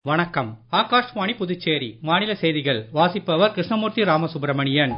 வணக்கம் ஆகாஷ்வாணி புதுச்சேரி மாநில செய்திகள் வாசிப்பவர் கிருஷ்ணமூர்த்தி ராமசுப்ரமணியன்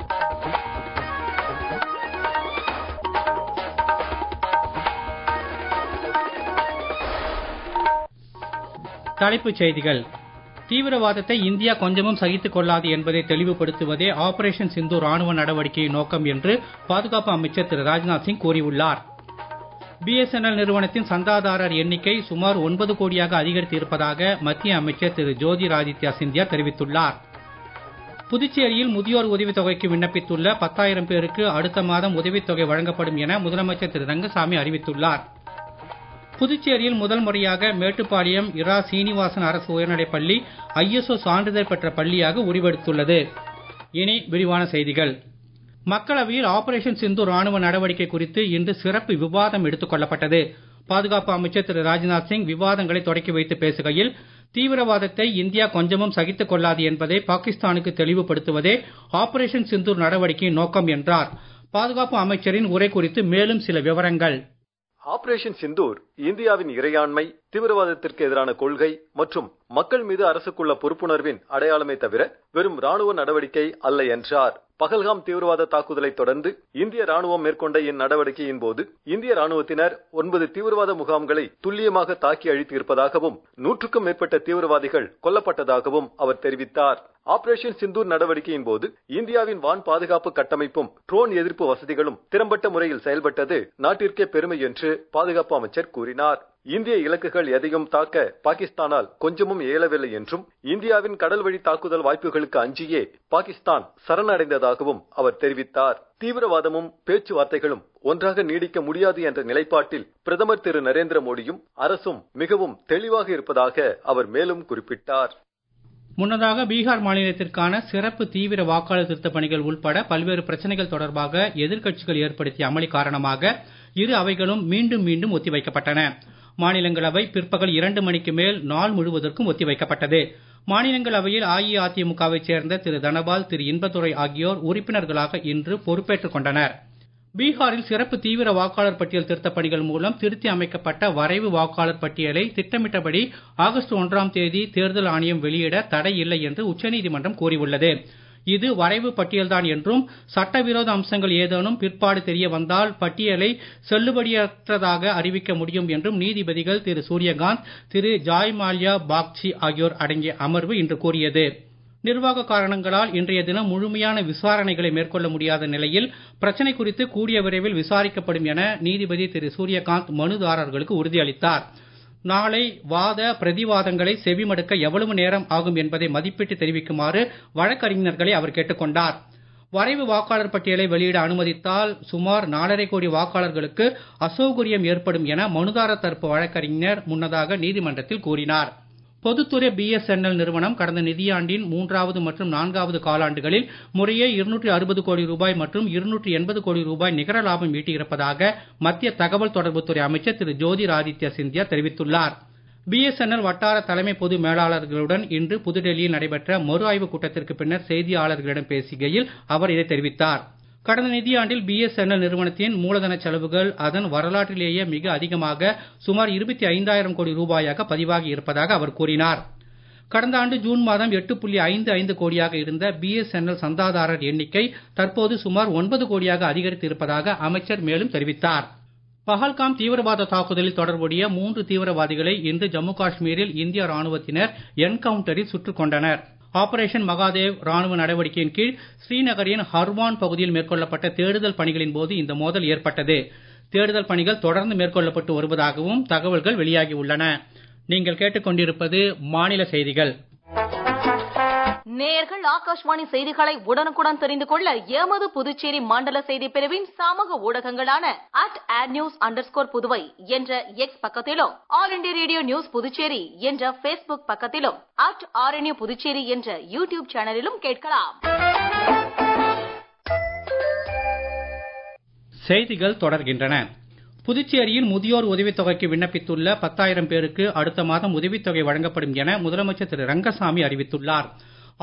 தலைப்புச் செய்திகள் தீவிரவாதத்தை இந்தியா கொஞ்சமும் சகித்துக் கொள்ளாது என்பதை தெளிவுபடுத்துவதே ஆபரேஷன் சிந்து ராணுவ நடவடிக்கையின் நோக்கம் என்று பாதுகாப்பு அமைச்சர் திரு ராஜ்நாத் சிங் கூறியுள்ளார் பிஎஸ்என்எல் நிறுவனத்தின் சந்தாதாரர் எண்ணிக்கை சுமார் ஒன்பது கோடியாக அதிகரித்து இருப்பதாக மத்திய அமைச்சர் திரு ஜோதிராதித்யா சிந்தியா தெரிவித்துள்ளார் புதுச்சேரியில் முதியோர் உதவித் தொகைக்கு விண்ணப்பித்துள்ள பத்தாயிரம் பேருக்கு அடுத்த மாதம் உதவித் தொகை வழங்கப்படும் என முதலமைச்சர் திரு ரங்கசாமி அறிவித்துள்ளார் புதுச்சேரியில் முதல் முறையாக மேட்டுப்பாளையம் இரா சீனிவாசன் அரசு உயர்நிலைப் பள்ளி ஐஎஸ்ஓ சான்றிதழ் பெற்ற பள்ளியாக உருவெடுத்துள்ளது இனி விரிவான செய்திகள் மக்களவையில் ஆபரேஷன் சிந்து ராணுவ நடவடிக்கை குறித்து இன்று சிறப்பு விவாதம் எடுத்துக் கொள்ளப்பட்டது பாதுகாப்பு அமைச்சர் திரு ராஜ்நாத் சிங் விவாதங்களை தொடக்கி வைத்து பேசுகையில் தீவிரவாதத்தை இந்தியா கொஞ்சமும் சகித்துக் கொள்ளாது என்பதை பாகிஸ்தானுக்கு தெளிவுபடுத்துவதே ஆபரேஷன் சிந்து நடவடிக்கையின் நோக்கம் என்றார் பாதுகாப்பு அமைச்சரின் உரை குறித்து மேலும் சில விவரங்கள் ஆபரேஷன் சிந்தூர் இந்தியாவின் இறையாண்மை தீவிரவாதத்திற்கு எதிரான கொள்கை மற்றும் மக்கள் மீது அரசுக்குள்ள பொறுப்புணர்வின் அடையாளமே தவிர வெறும் ராணுவ நடவடிக்கை அல்ல என்றார் பகல்காம் தீவிரவாத தாக்குதலை தொடர்ந்து இந்திய ராணுவம் மேற்கொண்ட இந்நடவடிக்கையின் போது இந்திய ராணுவத்தினர் ஒன்பது தீவிரவாத முகாம்களை துல்லியமாக தாக்கி அழித்து இருப்பதாகவும் நூற்றுக்கும் மேற்பட்ட தீவிரவாதிகள் கொல்லப்பட்டதாகவும் அவர் தெரிவித்தார் ஆபரேஷன் சிந்தூர் நடவடிக்கையின் போது இந்தியாவின் வான் பாதுகாப்பு கட்டமைப்பும் ட்ரோன் எதிர்ப்பு வசதிகளும் திறம்பட்ட முறையில் செயல்பட்டது நாட்டிற்கே பெருமை என்று பாதுகாப்பு அமைச்சர் கூறினார் இந்திய இலக்குகள் எதையும் தாக்க பாகிஸ்தானால் கொஞ்சமும் இயலவில்லை என்றும் இந்தியாவின் கடல் வழி தாக்குதல் வாய்ப்புகளுக்கு அஞ்சியே பாகிஸ்தான் சரணடைந்ததாகவும் அவர் தெரிவித்தார் தீவிரவாதமும் பேச்சுவார்த்தைகளும் ஒன்றாக நீடிக்க முடியாது என்ற நிலைப்பாட்டில் பிரதமர் திரு நரேந்திர மோடியும் அரசும் மிகவும் தெளிவாக இருப்பதாக அவர் மேலும் குறிப்பிட்டார் முன்னதாக பீகார் மாநிலத்திற்கான சிறப்பு தீவிர வாக்காளர் திருத்தப் பணிகள் உள்பட பல்வேறு பிரச்சனைகள் தொடர்பாக எதிர்க்கட்சிகள் ஏற்படுத்திய அமளி காரணமாக இரு அவைகளும் மீண்டும் மீண்டும் ஒத்திவைக்கப்பட்டன மாநிலங்களவை பிற்பகல் இரண்டு மணிக்கு மேல் நாள் முழுவதற்கும் ஒத்திவைக்கப்பட்டது மாநிலங்களவையில் அஇஅதிமுகவைச் சேர்ந்த திரு தனபால் திரு இன்பதுரை ஆகியோர் உறுப்பினர்களாக இன்று பொறுப்பேற்றுக் கொண்டனர் பீகாரில் சிறப்பு தீவிர வாக்காளர் பட்டியல் திருத்தப் பணிகள் மூலம் திருத்தி அமைக்கப்பட்ட வரைவு வாக்காளர் பட்டியலை திட்டமிட்டபடி ஆகஸ்ட் ஒன்றாம் தேதி தேர்தல் ஆணையம் வெளியிட தடை இல்லை என்று உச்சநீதிமன்றம் கூறியுள்ளது இது வரைவு பட்டியல்தான் என்றும் சட்டவிரோத அம்சங்கள் ஏதேனும் பிற்பாடு தெரிய வந்தால் பட்டியலை செல்லுபடியற்றதாக அறிவிக்க முடியும் என்றும் நீதிபதிகள் திரு சூரியகாந்த் திரு ஜாய் மால்யா பாக்சி ஆகியோர் அடங்கிய அமர்வு இன்று கூறியது நிர்வாக காரணங்களால் இன்றைய தினம் முழுமையான விசாரணைகளை மேற்கொள்ள முடியாத நிலையில் பிரச்சனை குறித்து கூடிய விரைவில் விசாரிக்கப்படும் என நீதிபதி திரு சூரியகாந்த் மனுதாரர்களுக்கு உறுதியளித்தார் நாளை வாத பிரதிவாதங்களை செவிமடுக்க எவ்வளவு நேரம் ஆகும் என்பதை மதிப்பிட்டு தெரிவிக்குமாறு வழக்கறிஞர்களை அவர் கேட்டுக்கொண்டார் வரைவு வாக்காளர் பட்டியலை வெளியிட அனுமதித்தால் சுமார் நாலரை கோடி வாக்காளர்களுக்கு அசௌகரியம் ஏற்படும் என மனுதாரர் தரப்பு வழக்கறிஞர் முன்னதாக நீதிமன்றத்தில் கூறினார் பொதுத்துறை பிஎஸ்என்எல் நிறுவனம் கடந்த நிதியாண்டின் மூன்றாவது மற்றும் நான்காவது காலாண்டுகளில் முறையே இருநூற்றி அறுபது கோடி ரூபாய் மற்றும் இருநூற்றி எண்பது கோடி ரூபாய் நிகர லாபம் ஈட்டியிருப்பதாக மத்திய தகவல் தொடர்புத்துறை அமைச்சர் திரு ஜோதிராதித்யா சிந்தியா தெரிவித்துள்ளார் பிஎஸ்என்எல் வட்டார தலைமை பொது மேலாளர்களுடன் இன்று புதுடெல்லியில் நடைபெற்ற மறு ஆய்வுக் கூட்டத்திற்கு பின்னர் செய்தியாளர்களிடம் பேசுகையில் அவர் இதை தெரிவித்தார் கடந்த நிதியாண்டில் பிஎஸ்என்எல் நிறுவனத்தின் மூலதன செலவுகள் அதன் வரலாற்றிலேயே மிக அதிகமாக சுமார் இருபத்தி ஐந்தாயிரம் கோடி ரூபாயாக பதிவாகி இருப்பதாக அவர் கூறினார் கடந்த ஆண்டு ஜூன் மாதம் எட்டு புள்ளி ஐந்து ஐந்து கோடியாக இருந்த பிஎஸ்என்எல் சந்தாதாரர் எண்ணிக்கை தற்போது சுமார் ஒன்பது கோடியாக அதிகரித்து இருப்பதாக அமைச்சர் மேலும் தெரிவித்தார் பஹல்காம் தீவிரவாத தாக்குதலில் தொடர்புடைய மூன்று தீவிரவாதிகளை இன்று ஜம்மு காஷ்மீரில் இந்திய ராணுவத்தினர் என்கவுண்டரில் சுட்டுக் கொண்டனர் ஆபரேஷன் மகாதேவ் ராணுவ நடவடிக்கையின் கீழ் ஸ்ரீநகரின் ஹர்வான் பகுதியில் மேற்கொள்ளப்பட்ட தேடுதல் பணிகளின் போது இந்த மோதல் ஏற்பட்டது தேடுதல் பணிகள் தொடர்ந்து மேற்கொள்ளப்பட்டு வருவதாகவும் தகவல்கள் வெளியாகி உள்ளன நீங்கள் கேட்டுக்கொண்டிருப்பது மாநில செய்திகள் நேயர்கள் ஆகாஷ்வாணி செய்திகளை உடனுக்குடன் தெரிந்து கொள்ள எமது புதுச்சேரி மண்டல செய்தி பிரிவின் சமூக ஊடகங்களான அட் ஆட் நியூஸ் அண்டர் புதுவை என்ற எக்ஸ் பக்கத்திலும் all India radio news Puducherry என்ற பேஸ்புக் பக்கத்திலும் அட் ஆர்என்யூ புதுச்சேரி என்ற யூடியூப் சேனலிலும் கேட்கலாம் செய்திகள் தொடர்கின்றன புதுச்சேரியில் முதியோர் உதவித் தொகைக்கு விண்ணப்பித்துள்ள பத்தாயிரம் பேருக்கு அடுத்த மாதம் உதவித் தொகை வழங்கப்படும் என முதலமைச்சர் திரு ரங்கசாமி அறிவித்துள்ளார்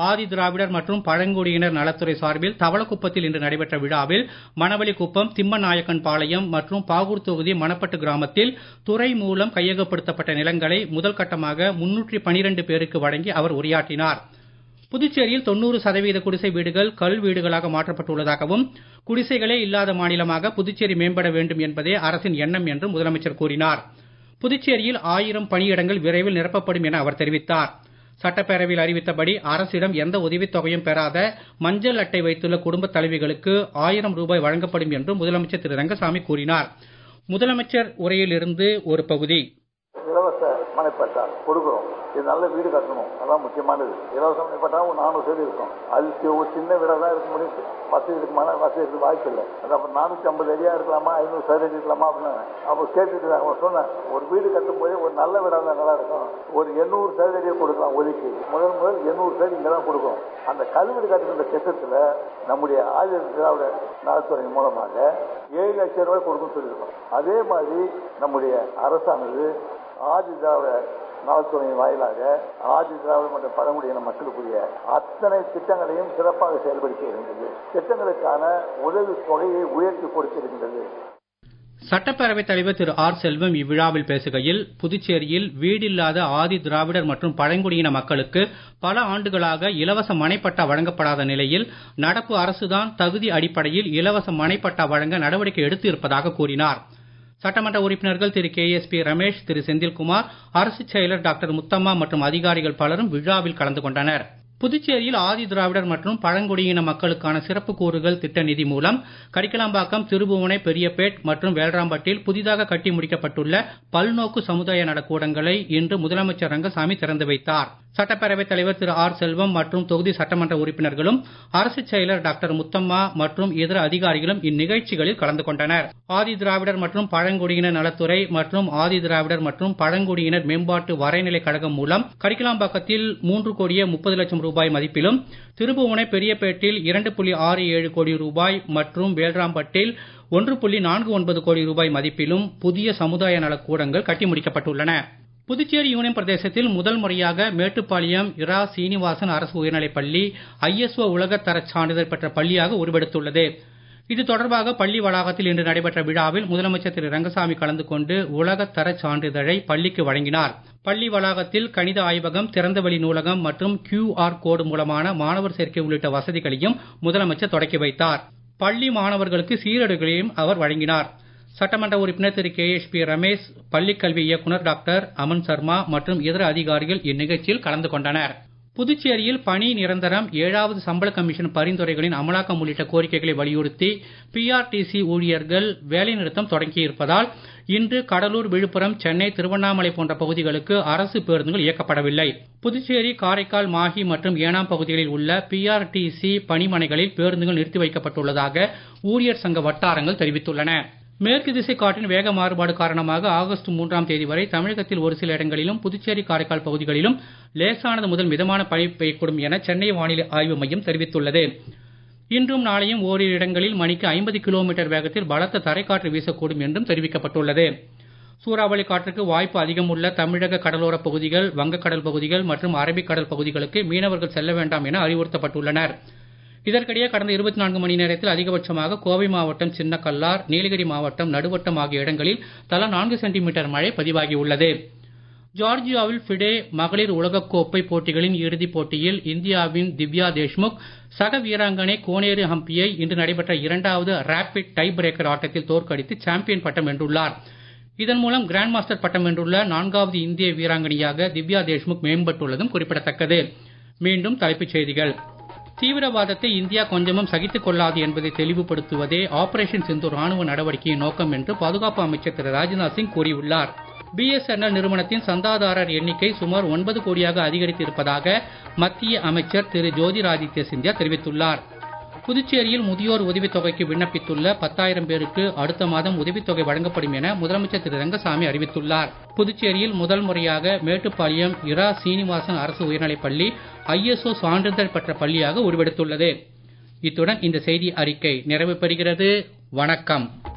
ஆதி திராவிடர் மற்றும் பழங்குடியினர் நலத்துறை சார்பில் தவளக்குப்பத்தில் இன்று நடைபெற்ற விழாவில் மணவெளிக்குப்பம் திம்மநாயக்கன் பாளையம் மற்றும் பாகூர் தொகுதி மணப்பட்டு கிராமத்தில் துறை மூலம் கையகப்படுத்தப்பட்ட நிலங்களை முதல் கட்டமாக முன்னூற்றி பனிரெண்டு பேருக்கு வழங்கி அவர் உரையாற்றினார் புதுச்சேரியில் தொண்ணூறு சதவீத குடிசை வீடுகள் கல் வீடுகளாக மாற்றப்பட்டுள்ளதாகவும் குடிசைகளே இல்லாத மாநிலமாக புதுச்சேரி மேம்பட வேண்டும் என்பதே அரசின் எண்ணம் என்று முதலமைச்சர் கூறினார் புதுச்சேரியில் ஆயிரம் பணியிடங்கள் விரைவில் நிரப்பப்படும் என அவர் தெரிவித்தார் சட்டப்பேரவையில் அறிவித்தபடி அரசிடம் எந்த உதவித் தொகையும் பெறாத மஞ்சள் அட்டை வைத்துள்ள குடும்பத் தலைவிகளுக்கு ஆயிரம் ரூபாய் வழங்கப்படும் என்று முதலமைச்சர் திரு ரங்கசாமி கூறினார் முதலமைச்சர் உரையிலிருந்து ஒரு பகுதி இலவச மனைப்பட்டா கொடுக்குறோம் இது நல்ல வீடு கட்டணும் அதான் முக்கியமானது இலவச மனைப்பட்டா ஒரு நானூறு சைடு இருக்கும் அதுக்கு ஒரு சின்ன வீடாக தான் இருக்க முடியும் வசதி இருக்கு மன வசதி இருக்கு வாய்ப்பு இல்லை அது அப்போ நானூற்றி ஐம்பது அடியாக இருக்கலாமா ஐநூறு சதுரடி இருக்கலாமா அப்படின்னு அப்போ கேட்டுட்டு அவன் சொன்னேன் ஒரு வீடு கட்டும் போது ஒரு நல்ல வீடாக இருந்தால் நல்லா இருக்கும் ஒரு எண்ணூறு சதுரடியை கொடுக்கலாம் ஒதுக்கி முதல் முதல் எண்ணூறு சதுரடி இங்கே தான் கொடுக்கும் அந்த கல்வீடு கட்டுகின்ற திட்டத்தில் நம்முடைய ஆயுத திராவிட நலத்துறை மூலமாக ஏழு லட்சம் ரூபாய் கொடுக்கும் சொல்லியிருக்கோம் அதே மாதிரி நம்முடைய அரசானது ஆதி திராவிட நலத்துறையின் வாயிலாக ஆதி திராவிட மற்றும் பழங்குடியின மக்களுக்குரிய அத்தனை திட்டங்களையும் சிறப்பாக செயல்படுத்தி வருகின்றது திட்டங்களுக்கான உதவி தொகையை உயர்த்தி கொடுத்திருக்கின்றது சட்டப்பேரவைத் தலைவர் திரு ஆர் செல்வம் இவ்விழாவில் பேசுகையில் புதுச்சேரியில் வீடில்லாத ஆதி திராவிடர் மற்றும் பழங்குடியின மக்களுக்கு பல ஆண்டுகளாக இலவச மனைப்பட்டா வழங்கப்படாத நிலையில் நடப்பு அரசுதான் தகுதி அடிப்படையில் இலவச மனைப்பட்டா வழங்க நடவடிக்கை எடுத்து இருப்பதாக கூறினார் சட்டமன்ற உறுப்பினர்கள் திரு கே எஸ் பி ரமேஷ் திரு செந்தில்குமார் அரசுச் செயலர் டாக்டர் முத்தம்மா மற்றும் அதிகாரிகள் பலரும் விழாவில் கலந்து கொண்டனர் புதுச்சேரியில் ஆதி திராவிடர் மற்றும் பழங்குடியின மக்களுக்கான சிறப்பு கூறுகள் திட்ட நிதி மூலம் கரிக்கலாம்பாக்கம் திருபுவனை பெரியபேட் மற்றும் வேல்ராம்பட்டில் புதிதாக கட்டி முடிக்கப்பட்டுள்ள பல்நோக்கு சமுதாய நலக்கூடங்களை இன்று முதலமைச்சர் ரங்கசாமி திறந்து வைத்தார் சட்டப்பேரவைத் தலைவர் திரு ஆர் செல்வம் மற்றும் தொகுதி சட்டமன்ற உறுப்பினர்களும் அரசுச் செயலர் டாக்டர் முத்தம்மா மற்றும் இதர அதிகாரிகளும் இந்நிகழ்ச்சிகளில் கலந்து கொண்டனர் ஆதி திராவிடர் மற்றும் பழங்குடியினர் நலத்துறை மற்றும் ஆதி திராவிடர் மற்றும் பழங்குடியினர் மேம்பாட்டு வரைநிலை கழகம் மூலம் கரிக்கலாம்பாக்கத்தில் மூன்று கோடியே முப்பது லட்சம் ரூபாய் மதிப்பிலும் திருபுவனை பெரியபேட்டில் இரண்டு புள்ளி ஆறு ஏழு கோடி ரூபாய் மற்றும் வேல்ராம்பட்டில் ஒன்று புள்ளி நான்கு ஒன்பது கோடி ரூபாய் மதிப்பிலும் புதிய சமுதாய நலக்கூடங்கள் கட்டி முடிக்கப்பட்டுள்ளன புதுச்சேரி யூனியன் பிரதேசத்தில் முதல் முறையாக மேட்டுப்பாளையம் இரா சீனிவாசன் அரசு உயர்நிலைப் பள்ளி ஐஎஸ்ஓ உலகத் தரச் சான்றிதழ் பெற்ற பள்ளியாக உருவெடுத்துள்ளது இது தொடர்பாக பள்ளி வளாகத்தில் இன்று நடைபெற்ற விழாவில் முதலமைச்சர் திரு ரங்கசாமி கலந்து கொண்டு உலகத் தரச் சான்றிதழை பள்ளிக்கு வழங்கினார் பள்ளி வளாகத்தில் கணித ஆய்வகம் திறந்தவெளி நூலகம் மற்றும் கியூஆர் கோடு மூலமான மாணவர் சேர்க்கை உள்ளிட்ட வசதிகளையும் முதலமைச்சர் தொடக்கி வைத்தார் பள்ளி மாணவர்களுக்கு சீரடுகளையும் அவர் வழங்கினார் சட்டமன்ற உறுப்பினர் திரு கே எஸ் பி ரமேஷ் பள்ளிக்கல்வி இயக்குனர் டாக்டர் அமன் சர்மா மற்றும் இதர அதிகாரிகள் இந்நிகழ்ச்சியில் கலந்து கொண்டனர் புதுச்சேரியில் பணி நிரந்தரம் ஏழாவது சம்பள கமிஷன் பரிந்துரைகளின் அமலாக்கம் உள்ளிட்ட கோரிக்கைகளை வலியுறுத்தி பிஆர்டிசி ஊழியர்கள் வேலைநிறுத்தம் தொடங்கியிருப்பதால் இன்று கடலூர் விழுப்புரம் சென்னை திருவண்ணாமலை போன்ற பகுதிகளுக்கு அரசு பேருந்துகள் இயக்கப்படவில்லை புதுச்சேரி காரைக்கால் மாஹி மற்றும் ஏனாம் பகுதிகளில் உள்ள பிஆர்டிசி பணிமனைகளில் பேருந்துகள் நிறுத்தி வைக்கப்பட்டுள்ளதாக ஊழியர் சங்க வட்டாரங்கள் தெரிவித்துள்ளன மேற்கு திசை காற்றின் வேக மாறுபாடு காரணமாக ஆகஸ்ட் மூன்றாம் தேதி வரை தமிழகத்தில் ஒரு சில இடங்களிலும் புதுச்சேரி காரைக்கால் பகுதிகளிலும் லேசானது முதல் மிதமான பனி பெய்யக்கூடும் என சென்னை வானிலை ஆய்வு மையம் தெரிவித்துள்ளது இன்றும் நாளையும் ஓரிரு இடங்களில் மணிக்கு ஐம்பது கிலோமீட்டர் வேகத்தில் பலத்த தரைக்காற்று வீசக்கூடும் என்றும் தெரிவிக்கப்பட்டுள்ளது சூறாவளி காற்றுக்கு வாய்ப்பு அதிகம் உள்ள தமிழக கடலோர பகுதிகள் வங்கக்கடல் பகுதிகள் மற்றும் அரபிக்கடல் பகுதிகளுக்கு மீனவர்கள் செல்ல வேண்டாம் என அறிவுறுத்தப்பட்டுள்ளனர் இதற்கிடையே கடந்த இருபத்தி நான்கு மணி நேரத்தில் அதிகபட்சமாக கோவை மாவட்டம் சின்னக்கல்லார் நீலகிரி மாவட்டம் நடுவட்டம் ஆகிய இடங்களில் தலா நான்கு சென்டிமீட்டர் மழை பதிவாகியுள்ளது ஜார்ஜியாவில் ஃபிடே மகளிர் உலகக்கோப்பை போட்டிகளின் இறுதிப் போட்டியில் இந்தியாவின் திவ்யா தேஷ்முக் சக வீராங்கனை கோனேரு ஹம்பியை இன்று நடைபெற்ற இரண்டாவது ரேபிட் டை பிரேக்கர் ஆட்டத்தில் தோற்கடித்து சாம்பியன் பட்டம் வென்றுள்ளார் இதன் மூலம் கிராண்ட் மாஸ்டர் பட்டம் வென்றுள்ள நான்காவது இந்திய வீராங்கனையாக திவ்யா தேஷ்முக் மேம்பட்டுள்ளதும் குறிப்பிடத்தக்கது மீண்டும் தலைப்புச் செய்திகள் தீவிரவாதத்தை இந்தியா கொஞ்சமும் சகித்துக் கொள்ளாது என்பதை தெளிவுபடுத்துவதே ஆபரேஷன் சிந்து ராணுவ நடவடிக்கையின் நோக்கம் என்று பாதுகாப்பு அமைச்சர் திரு ராஜ்நாத் சிங் கூறியுள்ளார் பிஎஸ்என்எல் நிறுவனத்தின் சந்தாதாரர் எண்ணிக்கை சுமார் ஒன்பது கோடியாக அதிகரித்து இருப்பதாக மத்திய அமைச்சர் திரு ஜோதிராதித்ய சிந்தியா தெரிவித்துள்ளார் புதுச்சேரியில் முதியோர் உதவித் தொகைக்கு விண்ணப்பித்துள்ள பத்தாயிரம் பேருக்கு அடுத்த மாதம் உதவித்தொகை வழங்கப்படும் என முதலமைச்சர் திரு ரங்கசாமி அறிவித்துள்ளார் புதுச்சேரியில் முதல் முறையாக மேட்டுப்பாளையம் இரா சீனிவாசன் அரசு உயர்நிலைப் பள்ளி ஐஎஸ்ஓ சான்றிதழ் பெற்ற பள்ளியாக உருவெடுத்துள்ளது இத்துடன் இந்த செய்தி அறிக்கை நிறைவு பெறுகிறது வணக்கம்